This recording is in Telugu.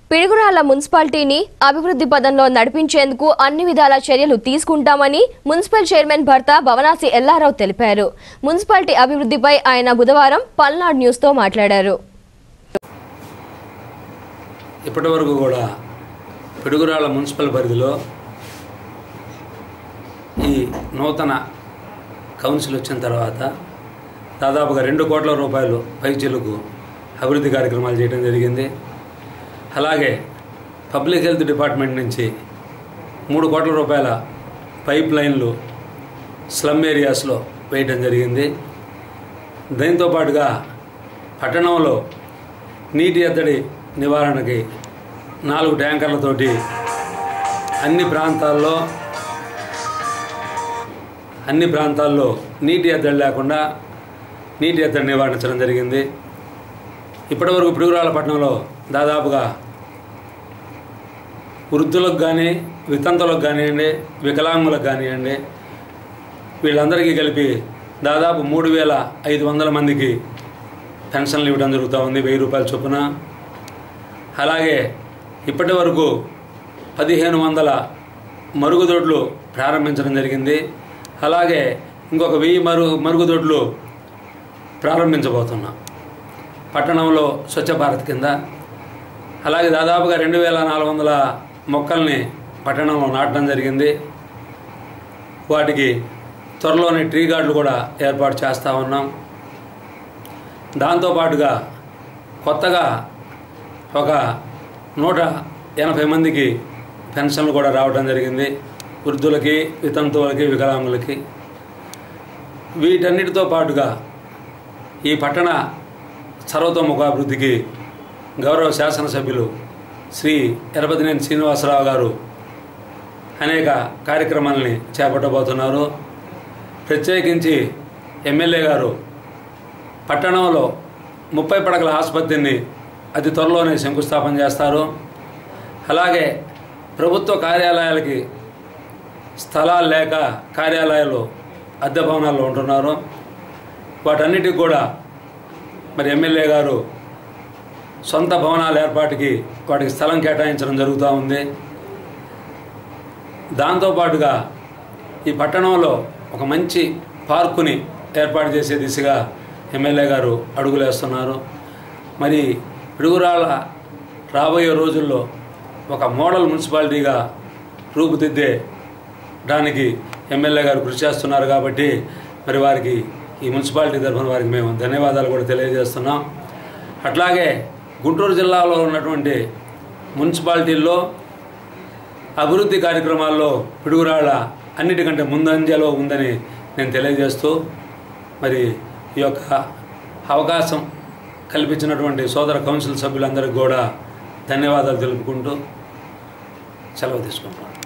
పిడుగురాళ్ల మున్సిపాలిటీని అభివృద్ధి పదంలో నడిపించేందుకు అన్ని విధాల చర్యలు తీసుకుంటామని మున్సిపల్ చైర్మన్ భర్త భవనాసి ఎల్లారావు తెలిపారు మున్సిపాలిటీ అభివృద్ధిపై ఆయన బుధవారం పల్నాడు న్యూస్తో మాట్లాడారు ఇప్పటివరకు కూడా పిడుగురాళ్ళ మున్సిపల్ పరిధిలో ఈ నూతన కౌన్సిల్ వచ్చిన తర్వాత దాదాపుగా రెండు కోట్ల రూపాయలు పైచీలకు అభివృద్ధి కార్యక్రమాలు చేయడం జరిగింది అలాగే పబ్లిక్ హెల్త్ డిపార్ట్మెంట్ నుంచి మూడు కోట్ల రూపాయల పైప్ లైన్లు స్లమ్ ఏరియాస్లో వేయటం జరిగింది దీంతో పాటుగా పట్టణంలో నీటి ఎద్దడి నివారణకి నాలుగు ట్యాంకర్లతోటి అన్ని ప్రాంతాల్లో అన్ని ప్రాంతాల్లో నీటి ఎద్దడి లేకుండా నీటి ఎద్దడి నివారించడం జరిగింది ఇప్పటివరకు పిడుగురాల పట్టణంలో దాదాపుగా వృద్ధులకు కానీ వితంతులకు కానివ్వండి వికలాంగులకు కానివ్వండి వీళ్ళందరికీ కలిపి దాదాపు మూడు వేల ఐదు వందల మందికి పెన్షన్లు ఇవ్వడం జరుగుతూ ఉంది వెయ్యి రూపాయల చొప్పున అలాగే ఇప్పటి వరకు పదిహేను వందల మరుగుదొడ్లు ప్రారంభించడం జరిగింది అలాగే ఇంకొక వెయ్యి మరు మరుగుదొడ్లు ప్రారంభించబోతున్నాం పట్టణంలో స్వచ్ఛ భారత్ కింద అలాగే దాదాపుగా రెండు వేల నాలుగు వందల మొక్కల్ని పట్టణంలో నాటడం జరిగింది వాటికి త్వరలోనే ట్రీ గార్డులు కూడా ఏర్పాటు చేస్తూ ఉన్నాం దాంతోపాటుగా కొత్తగా ఒక నూట ఎనభై మందికి పెన్షన్లు కూడా రావడం జరిగింది వృద్ధులకి వితంతువులకి వికలాంగులకి వీటన్నిటితో పాటుగా ఈ పట్టణ సర్వతోముఖ అభివృద్ధికి గౌరవ శాసనసభ్యులు శ్రీ ఎరపతినేని శ్రీనివాసరావు గారు అనేక కార్యక్రమాలని చేపట్టబోతున్నారు ప్రత్యేకించి ఎమ్మెల్యే గారు పట్టణంలో ముప్పై పడకల ఆసుపత్రిని అతి త్వరలోనే శంకుస్థాపన చేస్తారు అలాగే ప్రభుత్వ కార్యాలయాలకి స్థలాలు లేక కార్యాలయాలు అద్దె భవనాల్లో ఉంటున్నారు వాటన్నిటికి కూడా మరి ఎమ్మెల్యే గారు సొంత భవనాల ఏర్పాటుకి వాటికి స్థలం కేటాయించడం జరుగుతూ ఉంది దాంతోపాటుగా ఈ పట్టణంలో ఒక మంచి పార్కుని ఏర్పాటు చేసే దిశగా ఎమ్మెల్యే గారు అడుగులేస్తున్నారు మరి పిడుగురాళ్ళ రాబోయే రోజుల్లో ఒక మోడల్ మున్సిపాలిటీగా రూపుదిద్దే దానికి ఎమ్మెల్యే గారు కృషి చేస్తున్నారు కాబట్టి మరి వారికి ఈ మున్సిపాలిటీ తరఫున వారికి మేము ధన్యవాదాలు కూడా తెలియజేస్తున్నాం అట్లాగే గుంటూరు జిల్లాలో ఉన్నటువంటి మున్సిపాలిటీల్లో అభివృద్ధి కార్యక్రమాల్లో పిడుగురాళ్ళ అన్నిటికంటే ముందంజలో ఉందని నేను తెలియజేస్తూ మరి ఈ యొక్క అవకాశం కల్పించినటువంటి సోదర కౌన్సిల్ సభ్యులందరికీ కూడా ధన్యవాదాలు తెలుపుకుంటూ సెలవు తీసుకుంటున్నాను